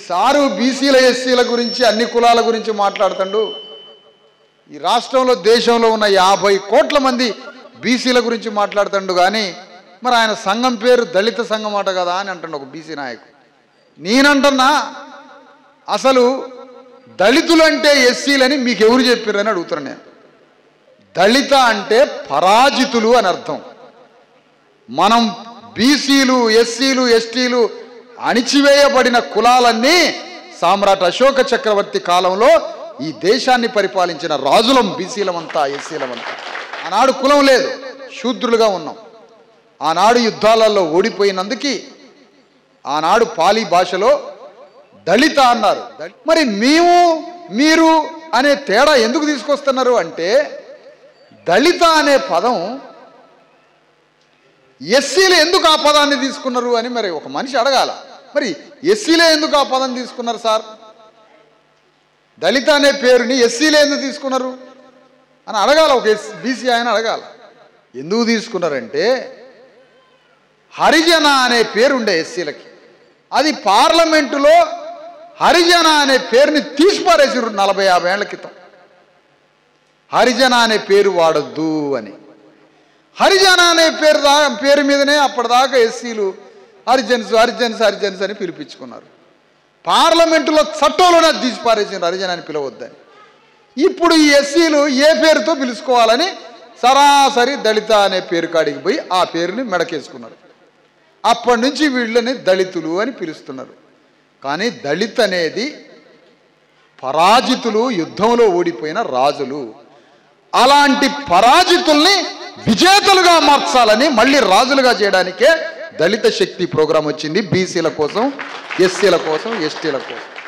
sir బీసీల ఎస్సీల గురించి అన్ని కులాల గురించి మాట్లాడుతాడు ఈ రాష్ట్రంలో దేశంలో ఉన్న యాభై కోట్ల మంది బీసీల గురించి మాట్లాడుతాడు కానీ మరి ఆయన సంఘం పేరు దళిత సంఘం అట కదా అని అంటాడు ఒక బీసీ నాయకుడు నేనంటున్నా అసలు దళితులు అంటే ఎస్సీలని మీకు ఎవరు చెప్పారని అడుగుతున్నాను నేను దళిత అంటే పరాజితులు అని అర్థం మనం బీసీలు ఎస్సీలు ఎస్టీలు అణిచివేయబడిన కులాలన్నీ సామ్రాట్ అశోక చక్రవర్తి కాలంలో ఈ దేశాన్ని పరిపాలించిన రాజులం బీసీలమంతా ఎస్సీలమంతా ఆనాడు కులం లేదు శూద్రులుగా ఉన్నాం ఆనాడు యుద్ధాలలో ఓడిపోయినందుకు ఆనాడు పాలీ భాషలో దళిత అన్నారు దళి- మరి మేము మీరు అనే తేడా ఎందుకు తీసుకొస్తున్నారు అంటే దళిత అనే పదం ఎస్సీలు ఎందుకు ఆ పదాన్ని తీసుకున్నారు అని మరి ఒక మనిషి అడగాల మరి ఎస్సీలే ఎందుకు ఆ పదం తీసుకున్నారు సార్ దళిత అనే పేరుని ఎస్సీలే ఎందుకు తీసుకున్నారు అని అడగాల ఒక ఎస్ బీసీ ఆయన అడగాల ఎందుకు తీసుకున్నారంటే హరిజన అనే పేరు ఉండే ఎస్సీలకి అది పార్లమెంటులో హరిజన అనే పేరుని తీసిపారేసారు నలభై యాభై ఏళ్ల క్రితం హరిజన అనే పేరు వాడొద్దు అని హరిజన అనే పేరు దా పేరు మీదనే అప్పటిదాకా ఎస్సీలు హరిజన్స్ హరిజన్స్ హరిజన్స్ అని పిలిపించుకున్నారు పార్లమెంటులో చట్టంలోనే అది తీసి పారేసిండ్రు హరిజన అని పిలవద్దని ఇప్పుడు ఈ ఎస్సీలు ఏ పేరుతో పిలుచుకోవాలని సరాసరి దళిత అనే పేరు కాడికి పోయి ఆ పేరుని మెడకేసుకున్నారు అప్పటి నుంచి వీళ్ళని దళితులు అని పిలుస్తున్నారు కానీ దళిత్ అనేది పరాజితులు యుద్ధంలో ఓడిపోయిన రాజులు అలాంటి పరాజితుల్ని విజేతలుగా మార్చాలని మళ్ళీ రాజులుగా చేయడానికే దళిత శక్తి ప్రోగ్రాం వచ్చింది బీసీల కోసం ఎస్సీల కోసం ఎస్టీల కోసం